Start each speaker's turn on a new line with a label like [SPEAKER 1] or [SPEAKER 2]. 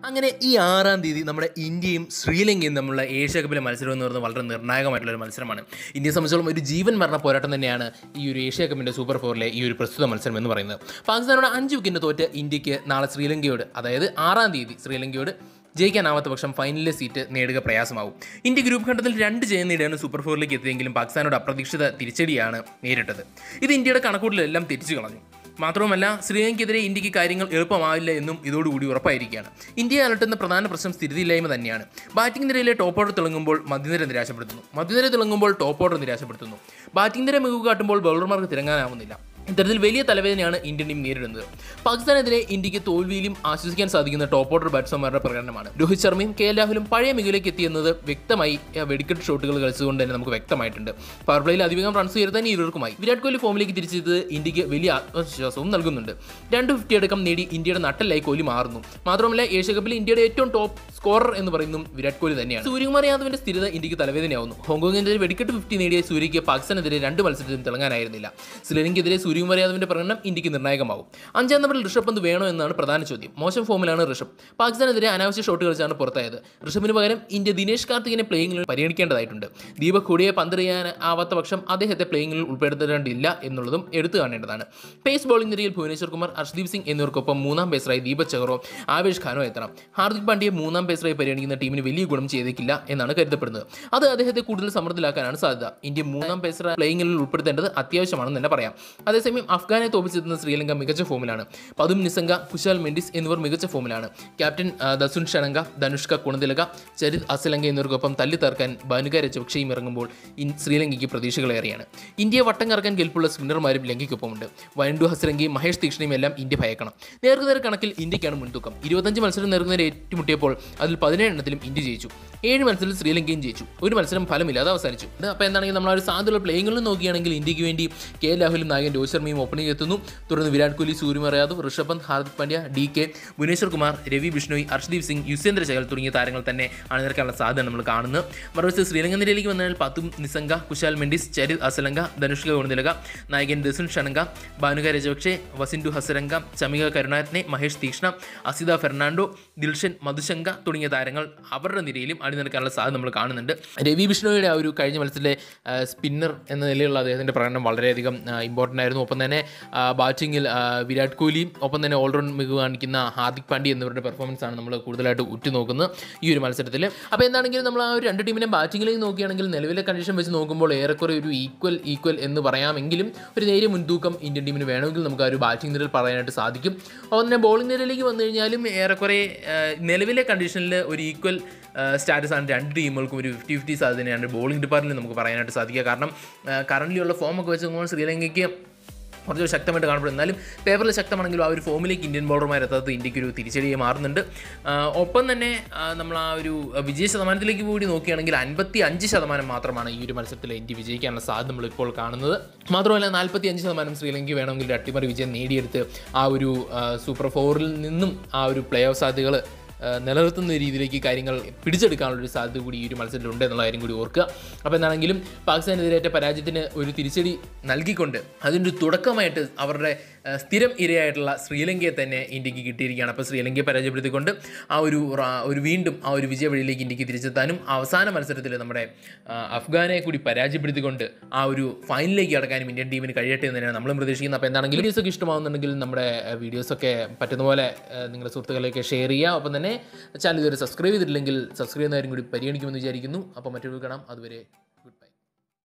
[SPEAKER 1] അങ്ങനെ ഈ ആറാം തീയതി നമ്മുടെ ഇന്ത്യയും ശ്രീലങ്കയും തമ്മിലുള്ള ഏഷ്യ കപ്പിലെ മത്സരം എന്ന് പറയുന്നത് വളരെ നിർണായകമായിട്ടുള്ള ഒരു മത്സരമാണ് ഇന്ത്യയെ സംബന്ധിച്ചോളം ഒരു ജീവൻ മരണ പോരാട്ടം തന്നെയാണ് ഈ ഒരു ഏഷ്യ കപ്പിൻ്റെ സൂപ്പർ ഫോറിലെ ഈ ഒരു പ്രസ്തുത മത്സരം എന്ന് പറയുന്നത് പാകിസ്ഥാനോട് അഞ്ച് വിക്കറ്റിന് തോറ്റ് ഇന്ത്യക്ക് നാളെ ശ്രീലങ്കയോട് അതായത് ആറാം തീയതി ശ്രീലങ്കയോട് ജയിക്കാനാവാത്ത പക്ഷം ഫൈനലിലെ സീറ്റ് നേടുക പ്രയാസമാവും ഇന്ത്യ ഗ്രൂപ്പ് ഘട്ടത്തിൽ രണ്ട് ജയം നേടിയാണ് സൂപ്പർ ഫോറിലേക്ക് എത്തിയെങ്കിലും പാകിസ്ഥാനോട് അപ്രതീക്ഷിത തിരിച്ചടിയാണ് നേരിട്ടത് ഇത് ഇന്ത്യയുടെ കണക്കൂട്ടിലെല്ലാം തെറ്റിച്ചു കളഞ്ഞു മാത്രവുമല്ല ശ്രീലങ്കയ്ക്കെതിരെ ഇന്ത്യക്ക് കാര്യങ്ങൾ എളുപ്പമാവില്ല എന്നും ഇതോടുകൂടി ഉറപ്പായിരിക്കുകയാണ് ഇന്ത്യയെ അലട്ടുന്ന പ്രധാന പ്രശ്നം സ്ഥിരതയില്ലായ്മ തന്നെയാണ് ബാറ്റിംഗ് നിരയിലെ ടോപ്പ് ഓർഡർ തിളങ്ങുമ്പോൾ മധ്യനിര നിരാശപ്പെടുത്തുന്നു മധ്യനിര തിളങ്ങുമ്പോൾ ടോപ്പ് ഓർഡർ നിരാശപ്പെടുത്തുന്നു ബാറ്റിംഗ് നിര മികവ് കാട്ടുമ്പോൾ ബൗളർമാർക്ക് തിരങ്ങാനാവുന്നില്ല ഇത്തരത്തിൽ വലിയ തലവേദനയാണ് ഇന്ത്യൻ ടീം നേരിടുന്നത് പാകിസ്ഥാനെതിരെ ഇന്ത്യക്ക് തോൽവിയിലും ആശ്വസിക്കാൻ സാധിക്കുന്ന ടോപ്പ് ഓർഡർ ബാറ്റ്സ്മാൻമാരുടെ പ്രകടനമാണ് രോഹിത് ശർമ്മയും കെ എൽ രാഹുലും പഴയ മികവിലേക്ക് എത്തിയെന്നത് വ്യക്തമായി ആ, വെടിക്കെട്ട് ഷോട്ടുകൾ കളിച്ചുകൊണ്ട് തന്നെ നമുക്ക് വ്യക്തമായിട്ടുണ്ട് പവർ പ്ലേയിൽ അധികം റൺസ് ഉയർത്താൻ ഇരുവർക്കുമായി വിരാട് കോഹ്ലി ഫോമിലേക്ക് തിരിച്ചത് ഇന്ത്യക്ക് വലിയ ആത്മവിശ്വാസവും നൽകുന്നുണ്ട് രണ്ട് ഫിഫ്റ്റി അടക്കം നേടി ഇന്ത്യയുടെ നട്ടലായി കോഹ്ലി മാറുന്നു മാത്രമല്ല ഏഷ്യ കപ്പിൽ ഇന്ത്യയുടെ ഏറ്റവും ടോപ്പ് സ്കോറർ എന്ന് പറയുന്നതും വിരാട് കോഹ്ലി തന്നെയാണ് സൂര്യകുമാർ യാദവിന്റെ സ്ഥിരത ഇന്ത്യക്ക് തലവേദനയാവുന്നു ഹോങ്കോങ്ങിനെതിരെ വെടിക്കെട്ട് ഫിഫ്റ്റി നേടിയ സൂര്യയ്ക്ക് പാകിസ്ഥാനെതിരെ രണ്ട് മത്സരത്തിലും തിളങ്ങാനായിരുന്നില്ല ശ്രീലങ്കയ്ക്കെതിരെ സൂര്യകുമാർ യാദവിന്റെ പ്രകടനം ഇന്ത്യക്ക് നിർണായകമാവും അഞ്ചാം നമ്പറിൽ ഋഷഭ് പന്ത് വേണോ എന്നാണ് പ്രധാന ചോദ്യം മോശം ഫോമിലാണ് ഋഷഭ് പാകിസ്ഥാനെതിരെ അനാവശ്യ ഷോട്ട് കളിച്ചാണ് പുറത്തായത് ഋഷഭിന് പകരം ഇന്ത്യ ദിനേശ് കാർത്തികിനെ പ്ലേയിങ്ങിൽ പരിഗണിക്കേണ്ടതായിട്ടുണ്ട് ദീപക് ഖുഡിയെ പന്തെറിയാൻ ആവാത്ത പക്ഷം അദ്ദേഹത്തെ പ്ലേയിങ്ങിൽ ഉൾപ്പെടുത്തേണ്ടതില്ല എന്നുള്ളതും എടുത്തു കാണേണ്ടതാണ് പേസ് ബോളിംഗ് നിരയിൽ ഭുവനേശ്വർ കുമാർ അർഷ്ദീപ് സിംഗ് എന്നിവർക്കൊപ്പം മൂന്നാം പേസറായി ദീപക് ചഹറോ ആവേശ് ഖാനോ എത്തണം ഹാർദിക് പാണ്ഡ്യയെ മൂന്നാം പേസറായി പരിഗണിക്കുന്ന ടീമിന് വലിയ ഗുണം ചെയ്തേക്കില്ല എന്നാണ് കരുതപ്പെടുന്നത് അത് അദ്ദേഹത്തെ കൂടുതൽ സമ്മർദ്ദത്തിലാക്കാനാണ് സാധ്യത ഇന്ത്യ മൂന്നാം പേസർ പ്ലേയിങ്ങിൽ ഉൾപ്പെടുത്തേണ്ടത് അത്യാവശ്യമാണെന്ന് തന്നെ പറയാം അതേസമയം അഫ്ഗാനെ തോപ്പിച്ചെത്തുന്ന ശ്രീലങ്ക മികച്ച ഫോമിലാണ് പതും നിസംഗ കുശാൽ മെൻഡിസ് എന്നിവർ മികച്ച ഫോമിലാണ് ക്യാപ്റ്റൻ ആ, ദസുൻ ഷണങ്ക ധനുഷ്ക കുണതിലക ചരിത് അസലങ്ക എന്നിവർക്കൊപ്പം തല്ലി തർക്കാൻ ബാനുക രജപക്ഷയും ഇറങ്ങുമ്പോൾ ഇൻ ശ്രീലങ്കയ്ക്ക് പ്രതീക്ഷകളേറെയാണ് ഇന്ത്യയെ വട്ടം കറക്കാൻ കെൽപ്പുള്ള സ്പിന്നർമാരും ലങ്കയ്ക്കൊപ്പമുണ്ട് വൈൻഡു ഹസ്രംഗിയും മഹേഷ് തീക്ഷ്ണയും എല്ലാം ഇന്ത്യ ഭയക്കണം നേർക്കുനേർ കണക്കിൽ ഇന്ത്യക്കാണ് മുൻതൂക്കം ഇരുപത്തഞ്ച് മത്സരം നേർക്കുനേർ ഏറ്റുമുട്ടിയപ്പോൾ അതിൽ പതിനേഴ് എണ്ണത്തിലും ഇന്ത്യ ജയിച്ചു ഏഴ് മത്സരത്തിൽ ശ്രീലങ്കയും ജയിച്ചു ഒരു മത്സരം ഫലമില്ലാതെ അവസാനിച്ചു അപ്പോൾ എന്താണെങ്കിൽ നമ്മൾ ആ ഒരു സാധ്യതയുള്ള പ്ലേയിങ്ങിലും നോക്കുകയാണെങ്കിൽ ഇന്ത്യക്ക് വേണ്ടി കെ എൽ രാഹുലും നായകൻ രോഹിത് ശർമ്മയും ഓപ്പണിംഗ് എത്തുന്നു തുടർന്ന് വിരാട് കോഹ്ലി സൂര്യകുമാർ യാദവ് ഋഷഭ് പന്ത് ഹാർദിക് പാണ്ഡ്യ ഡി കെ ഭുവനേശ്വർ കുമാർ രവി ബിഷ്ണോയ് അർഷ്ദീപ് സിംഗ് യുസേന്ദ്ര ചഹൽ തുടങ്ങിയ താരങ്ങൾ തന്നെ അണിനിരക്കാനുള്ള സാധ്യത നമ്മൾ കാണുന്നത് മറുവശത്ത് ശ്രീലങ്കൻ നിരയിലേക്ക് വന്നാൽ പത്തും നിസംഗ കുശാൽ മെൻഡിസ് ചരിത് അസലങ്ക ധനുഷ്ക ഗുണനിലക നായകൻ ദസുൻ ഷണങ്ക ഭാനുക രജപക്ഷെ വസിൻഡു ഹസരംഗ ചമിക കരുണാരത്നെ മഹേഷ് തീക്ഷ്ണ അസിത ഫെർണാണ്ടോ ദിൽഷൻ മധുശങ്ക തുടങ്ങിയ താരങ്ങൾ അവരുടെ നിരയിലും അണിനിരക്കാനുള്ള സാധ്യത നമ്മൾ കാണുന്നുണ്ട് രവി ബിഷ്ണോയുടെ ആ ഒരു കഴിഞ്ഞ മത്സരത്തിലെ സ്പിന്നർ എന്ന നിലയിലുള്ള അദ്ദേഹത്തിൻ്റെ പ്രകടനം വളരെയധികം ഇമ്പോർട്ടൻ്റ് ആയിരുന്നു ഒപ്പം തന്നെ ബാറ്റിങ്ങിൽ വിരാട് കോഹ്ലിയും ഒപ്പം തന്നെ ഓൾറൗണ്ട് മികവ് കാണിക്കുന്ന ഹാർദിക് പാണ്ഡ്യ എന്നിവരുടെ പെർഫോമൻസ് ആണ് നമ്മൾ കൂടുതലായിട്ട് ഉറ്റുനോക്കുന്നത് ഈ ഒരു മത്സരത്തിൽ അപ്പോൾ എന്താണെങ്കിലും നമ്മൾ ആ ഒരു രണ്ട് ടീമിനെ ബാറ്റിങ്ങിലേക്ക് നോക്കുകയാണെങ്കിൽ നിലവിലെ കണ്ടീഷൻ വെച്ച് നോക്കുമ്പോൾ ഏറെക്കുറെ ഒരു ഈക്വൽ ഈക്വൽ എന്ന് പറയാമെങ്കിലും ഒരു നേരിയ മുൻതൂക്കം ഇന്ത്യൻ ടീമിന് വേണമെങ്കിൽ നമുക്ക് ആ ഒരു ബാറ്റിംഗ് നിരയിൽ പറയാനായിട്ട് സാധിക്കും അപ്പോൾ തന്നെ ബോളിംഗ് നിരയിലേക്ക് വന്നു കഴിഞ്ഞാലും ഏറെക്കുറെ ആ, നിലവിലെ കണ്ടീഷനിൽ ഒരു ഈക്വൽ സ്റ്റാറ്റസ് ആണ് രണ്ട് ടീമുകൾക്കും ഒരു ഫിഫ്റ്റി ഫിഫ്റ്റി സാധ്യതയാണ് ബോളിംഗ് ഡിപ്പാർട്ട്മെൻറ്റിൽ നമുക്ക് പറയാനായിട്ട് സാധിക്കുക കാരണം കറൻ്റ് ഉള്ള ഫോമൊക്കെ വെച്ച് നോക്കുമ്പോൾ ശ്രീലങ്കയ്ക്ക് കുറച്ച് ശക്തമായിട്ട് കാണപ്പെടും എന്നാലും പേപ്പറിൽ ശക്തമാണെങ്കിലും ആ ഒരു ഫോമിലേക്ക് ഇന്ത്യൻ ബോളർമാർ എത്താത്തത് ഇന്ത്യക്ക് ഒരു തിരിച്ചടിയായി മാറുന്നുണ്ട് ആ, ഒപ്പം തന്നെ ആ, നമ്മൾ ആ ഒരു വിജയ ശതമാനത്തിലേക്ക് കൂടി നോക്കുകയാണെങ്കിൽ അൻപത്തി അഞ്ച് ശതമാനം മാത്രമാണ് ഈ ഒരു മത്സരത്തിൽ ഇന്ത്യ വിജയിക്കാനുള്ള സാധ്യത നമ്മൾ ഇപ്പോൾ കാണുന്നത് മാത്രമല്ല നാൽപ്പത്തി അഞ്ച് ശതമാനം ശ്രീലങ്കയ്ക്ക് വേണമെങ്കിൽ ഒരു അട്ടിമറി വിജയം നേടിയെടുത്ത് ആ ഒരു ആ, സൂപ്പർ ഫോറിൽ നിന്നും ആ ഒരു പ്ലേ ഓഫ് സാധ്യതകൾ ആ, നിലനിർത്തുന്ന രീതിയിലേക്ക് കാര്യങ്ങൾ പിടിച്ചെടുക്കാനുള്ള ഒരു സാധ്യത കൂടി ഈ ഒരു മത്സരത്തിലുണ്ട് എന്നുള്ള കാര്യം കൂടി ഓർക്കുക അപ്പോൾ എന്താണെങ്കിലും പാകിസ്ഥാനെതിരേറ്റ പരാജയത്തിന് ഒരു തിരിച്ചടി നൽകിക്കൊണ്ട് അതിൻ്റെ ഒരു തുടക്കമായിട്ട് അവരുടെ ആ, സ്ഥിരം ഇരയായിട്ടുള്ള ശ്രീലങ്കയെ തന്നെ ഇന്ത്യക്ക് കിട്ടിയിരിക്കുകയാണ് അപ്പോൾ ശ്രീലങ്കയെ പരാജയപ്പെടുത്തിക്കൊണ്ട് ആ ഒരു റാ- ഒരു വീണ്ടും ആ ഒരു വിജയ വഴിയിലേക്ക് ഇന്ത്യക്ക് തിരിച്ചെത്താനും അവസാന മത്സരത്തിൽ നമ്മുടെ ആ, അഫ്ഗാനെ കൂടി പരാജയപ്പെടുത്തിക്കൊണ്ട് ആ ഒരു ഫൈനലിലേക്ക് കടക്കാനും ഇന്ത്യൻ ടീമിന് കഴിയട്ടെ എന്ന് തന്നെയാണ് നമ്മളും പ്രതീക്ഷിക്കുന്നത് അപ്പോൾ എന്താണെങ്കിലും വീഡിയോസൊക്കെ ഇഷ്ടമാവുന്നുണ്ടെങ്കിൽ നമ്മുടെ വീഡിയോസൊക്കെ പറ്റുന്ന പോലെ ആ, നിങ്ങളുടെ സുഹൃത്തുക്കളിലേക്ക് ഷെയർ ചെയ്യുക ഒപ്പം തന്നെ ചാനൽ ഇതുവരെ സബ്സ്ക്രൈബ് ചെയ്തിട്ടില്ലെങ്കിൽ സബ്സ്ക്രൈബ് ചെയ്യുന്ന കാര്യം കൂടി പരിഗണിക്കുമെന്ന് വിചാരിക്കുന്നു അപ്പോൾ മറ്റൊരു കാണാം അതുവരെ